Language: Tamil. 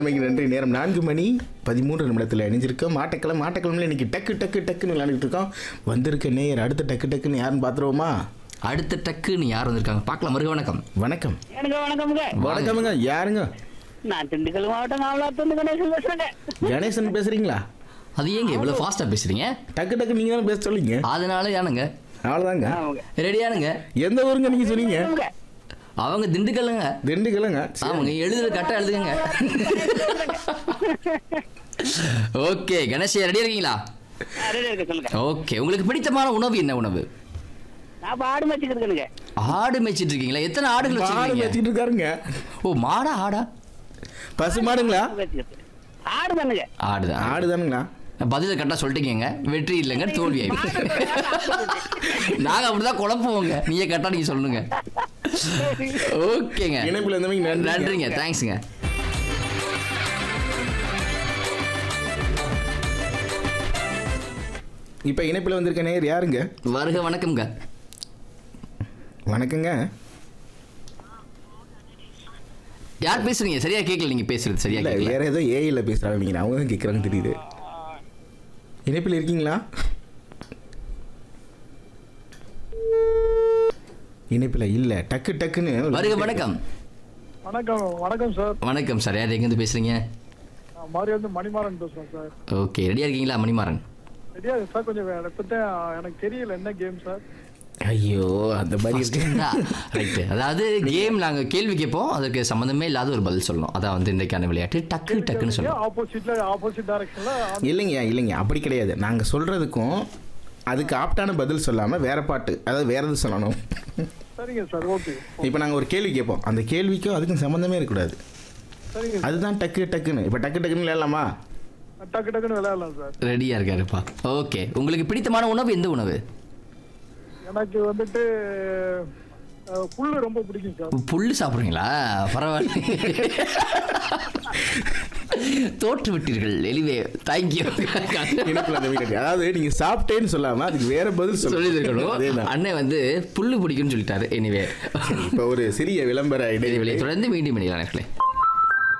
இன்னைக்கு நன்றி நேரம் நான்கு மணி பதிமூன்று நிமிடத்தில் இணைஞ்சிருக்கோம் மாட்டக்கிழமை மாட்டக்கிழமையில் இன்னைக்கு டக்கு டக்கு டக்குன்னு விளையாண்டுட்டு இருக்கோம் வந்திருக்க நேயர் அடுத்த டக்கு டக்குன்னு யாருன்னு பார்த்துருவோமா அடுத்த டக்குன்னு யார் வந்திருக்காங்க பார்க்கலாம் மருக வணக்கம் வணக்கம் எனக்கு வணக்கமுங்க வணக்கமுங்க யாருங்க நான் திண்டுக்கல் மாவட்டம் மாவட்டத்து கணேசன் பேசுறேங்க கணேசன் பேசுறீங்களா அது ஏங்க இவ்வளோ ஃபாஸ்ட்டாக பேசுறீங்க டக்கு டக்கு நீங்க தானே பேச சொல்லிங்க அதனால ஏனுங்க அவ்வளோதாங்க ஆமாங்க ரெடியானுங்க எந்த ஊருங்க நீங்க சொன்னீங்க ஆமாங்க. அவங்க திண்டுக்கல்லுங்க திண்டுக்கலுங்க சரி. ஆமாங்க எழுதுறது கரெக்டாக எழுதுங்க ஓகே கணேஷ் ரெடியா இருக்கீங்களா ஆ, ready இருக்கு, சொல்லுங்க ஓகே உங்களுக்கு பிடித்தமான உணவு என்ன உணவு நான் இப்ப ஆடு மேய்ச்சிட்டு இருக்கேனுங்க ஆடு மேய்ச்சிட்டு இருக்கீங்களா எத்தனை ஆடுகள் மாடு வச்சிருக்கீங்க வச்சுட்டு இருக்காருங்க ஓ மாடா ஆடா பசு மாடுங்களா மேய்ச்சிட்டு. ஆடு தானுங்க ஆடுதான் ஆடு தானுங்களா பதில கரெக்டாக சொல்லிட்டீங்க வெற்றி இல்லைங்க தோல்வி ஆயிடும் நாங்கள் அப்படிதான் குழப்புவோங்க நீங்க கரெக்டாக நீங்க சொல்லுங்க ஓகேங்க இணைப்பில் இருந்தவங்க நன்றி நன்றிங்க தேங்க்ஸுங்க இப்போ இணைப்பில் வந்திருக்க நேயர் யாருங்க வருக வணக்கம்ங்க வணக்கங்க யார் பேசுறீங்க சரியா கேட்கல நீங்க பேசுறது சரியா இல்லை கேட்கல வேற ஏதோ ஏஐல பேசுகிறாங்க நீங்கள் அவங்க தான் கேட்குறாங்க தெரியுது இணைப்பில் இருக்கீங்களா இணைப்பில் இல்லை டக்கு டக்குன்னு வருக வணக்கம் வணக்கம் வணக்கம் சார் வணக்கம் சார் யார் எங்கேருந்து பேசுறீங்க நான் மாதிரி வந்து மணிமாறன் பேசுறேன் சார் ஓகே ரெடியா இருக்கீங்களா மணிமாறன் தெரியாது சார் கொஞ்சம் இடத்துட்டு எனக்கு தெரியல என்ன கேம் சார் ஐயோ அந்த மாதிரி இருக்கு ரைட்டு அதாவது கேம் நாங்க கேள்வி கேட்போம் அதுக்கு சம்மந்தமே இல்லாத ஒரு பதில் சொல்லணும் அதான் வந்து இன்றைக்கான விளையாட்டு டக்கு டக்குன்னு சொல்லணும் ஆப்போசிட்ல ஆப்போசிட் டைரக்ஷன்ல இல்லைங்க இல்லைங்க அப்படி கிடையாது நாங்கள் சொல்கிறதுக்கும் அதுக்கு ஆப்டான பதில் சொல்லாமல் வேற பாட்டு அதாவது வேற எது சொல்லணும் சரிங்க சார் ஓகே இப்போ நாங்கள் ஒரு கேள்வி கேட்போம் அந்த கேள்விக்கும் அதுக்கும் சம்மந்தமே இருக்கக்கூடாது சரிங்க சார் அதுதான் டக்கு டக்குன்னு இப்போ டக்கு டக்குன்னு விளையாடலாமா டக்கு டக்குன்னு விளையாடலாம் சார் ரெடியா இருக்காருப்பா ஓகே உங்களுக்கு பிடித்தமான உணவு எந்த உணவு எனக்கு வந்துட்டு அஹ், புல்லு ரொம்ப பிடிக்கும் சார் புல்லு சாப்பிட்றீங்களா பரவாயில்ல தோற்று விட்டீர்கள் எலிவே தேங்க்யூ இணைப்பில் அந்த வீடு அதாவது நீங்கள் சாப்பிட்டேன்னு சொல்லாமல் அதுக்கு வேற பதில் சொல்லி சொல்லி இருக்கணும் அண்ணன் வந்து புல்லு பிடிக்கும்னு சொல்லிட்டாரு எனிவே இப்போ ஒரு சிறிய விளம்பர இடைவெளி இடைவெளியை தொடர்ந்து மீண்டும் இணையலாம்